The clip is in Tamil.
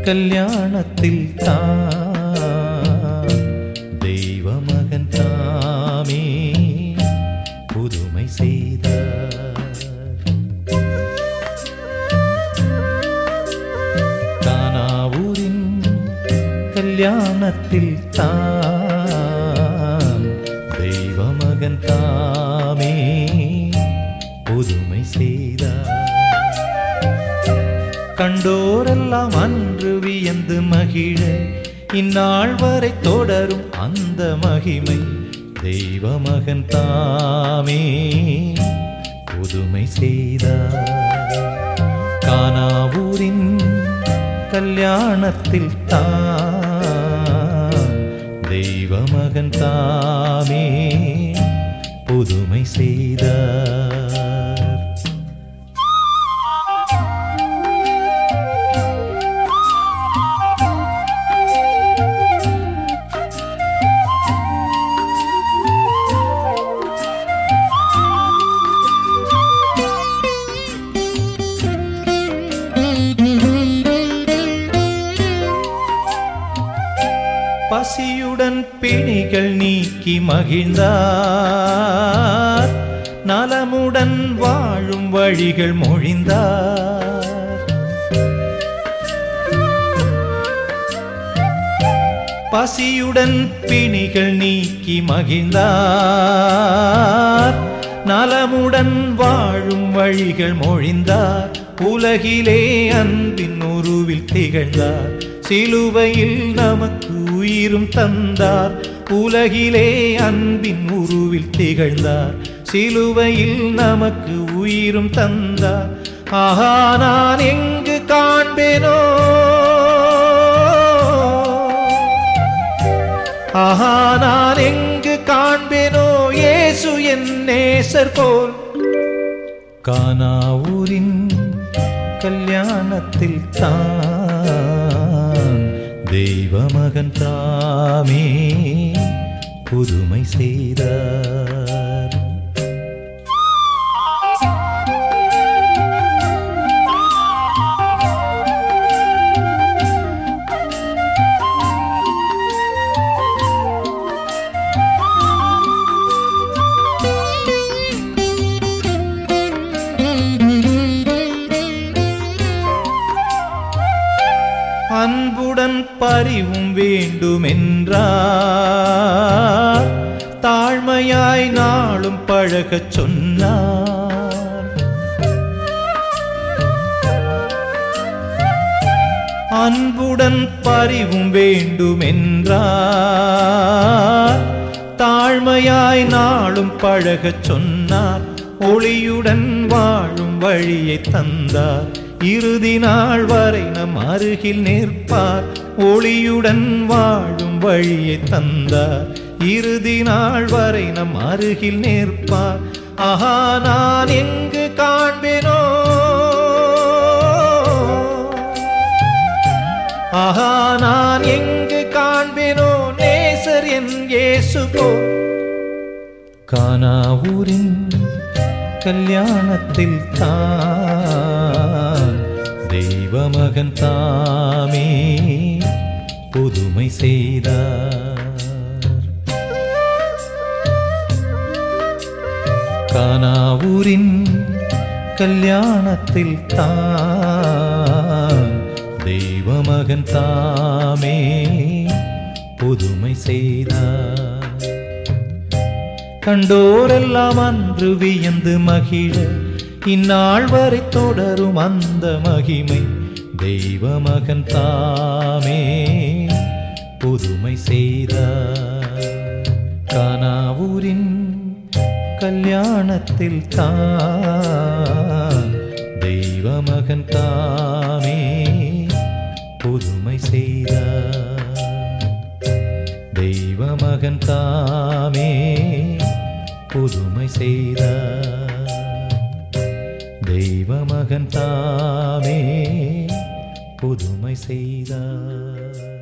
கல்யாணத்தில் தான் தெய்வ மகன் தாமே புதுமை செய்தார் கானாவூரின் கல்யாணத்தில் தான் தெய்வ மகன் தாமே புதுமை செய்தார் கண்டோரெல்லாம் அன்று வியந்து மகிழ இந்நாள் வரை தொடரும் அந்த மகிமை தெய்வ மகன் தாமே புதுமை செய்தார் கானாவூரின் கல்யாணத்தில் தான் தெய்வ மகன் தாமே புதுமை செய்தார் பசியுடன் பிணிகள் நீக்கி மகிழ்ந்தார் நலமுடன் வாழும் வழிகள் மொழிந்தார் பசியுடன் பிணிகள் நீக்கி மகிழ்ந்தார் நலமுடன் வாழும் வழிகள் மொழிந்தார் உலகிலே அன்பின் உருவில் திகழ்ந்தார் சிலுவையில் நமக்கு உயிரும் தந்தார் உலகிலே அன்பின் உருவில் திகழ்ந்தார் சிலுவையில் நமக்கு உயிரும் தந்தார் ஆஹா நான் எங்கு காண்பேனோ ஆஹா நான் எங்கு காண்பேனோ இயேசு என் நேசர் போல் கானாவூரின் கல்யாணத்தில் தான் தெய்வ மகன் தாமே புதுமை செய்தார் அன்புடன் பரிவும் வேண்டுமென்றார் தாழ்மையாய் நாளும் பழகச் சொன்னார் அன்புடன் பரிவும் வேண்டுமென்றார் தாழ்மையாய் நாளும் பழகச் சொன்னார் ஒளியுடன் வாழும் வழியை தந்தார் இறுதி நாள் வரை நம் அருகில் நிற்பார் ஒளியுடன் வாழும் வழியை தந்தார் இறுதி நாள் வரை நம் அருகில் நிற்பார் ஆஹா நான் எங்கு காண்பேனோ ஆஹா நான் எங்கு காண்பேனோ நேசர் என் இயேசு போல் கானாவூரின் கல்யாணத்தில் தான் தெய்வ மகன் தாமே புதுமை செய்தார் கானாவூரின் கல்யாணத்தில் தான் தெய்வ மகன் தாமே புதுமை செய்தார் கண்டோரெல்லாம் அன்று வியந்து மகிழ இந்நாள் வரை தொடரும் அந்த மகிமை தெய்வ மகன் தாமே புதுமை செய்தார் கானாவூரின் கல்யாணத்தில் தான் தெய்வ மகன் தாமே புதுமை செய்தார் தெய்வ மகன் தாமே புதுமை செய்தார் தெய்வ மகன் தாமே புதுமை செய்தார்